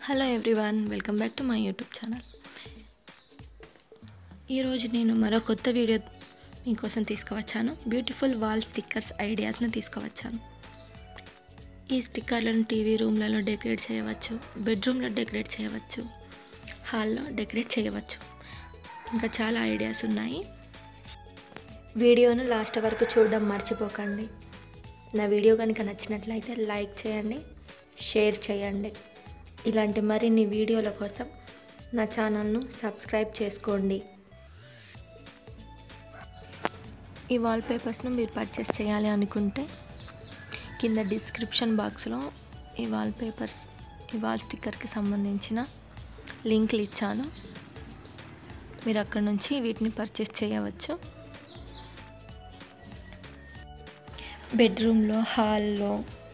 hello everyone welcome back to my YouTube channel ఈరోజు నేను మరో కొత్త వీడియో మీకోసం తీసుకువచ్చాను బ్యూటిఫుల్ వాల్ స్టిక్కర్స్ ఐడియాస్ని తీసుకువచ్చాను ఈ స్టిక్కర్లను టీవీ రూమ్లలో డెకరేట్ చేయవచ్చు బెడ్రూమ్లో డెకరేట్ చేయవచ్చు హాల్లో డెకరేట్ చేయవచ్చు ఇంకా చాలా ఐడియాస్ ఉన్నాయి వీడియోను లాస్ట్ వరకు చూడడం మర్చిపోకండి నా వీడియో కనుక నచ్చినట్లయితే లైక్ చేయండి షేర్ చేయండి ఇలాంటి మరిన్ని వీడియోల కోసం నా ఛానల్ను సబ్స్క్రైబ్ చేసుకోండి ఈ వాల్ పేపర్స్ను మీరు పర్చేస్ చేయాలి అనుకుంటే కింద డిస్క్రిప్షన్ బాక్స్లో ఈ వాల్ పేపర్స్ ఈ వాల్ స్టిక్కర్కి సంబంధించిన లింక్లు ఇచ్చాను మీరు అక్కడ నుంచి వీటిని పర్చేస్ చేయవచ్చు బెడ్రూమ్లో హాల్లో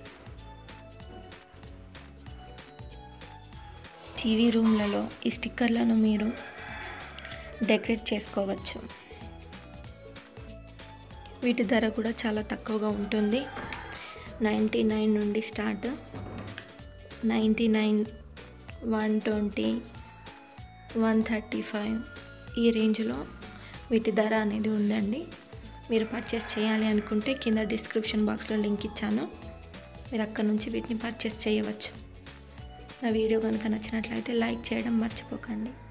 టీవీ రూమ్లలో ఈ స్టిక్కర్లను మీరు డెకరేట్ చేసుకోవచ్చు వీటి ధర కూడా చాలా తక్కువగా ఉంటుంది నైంటీ నైన్ నుండి start ninety nine one twenty one thirty five ఈ రేంజ్లో వీటి ధర అనేది ఉందండి మీరు పర్చేస్ చేయాలి అనుకుంటే కింద డిస్క్రిప్షన్ బాక్స్లో లింక్ ఇచ్చాను మీరు అక్కడ నుంచి వీటిని పర్చేస్ చేయవచ్చు నా వీడియో కనుక నచ్చినట్లయితే లైక్ చేయడం మర్చిపోకండి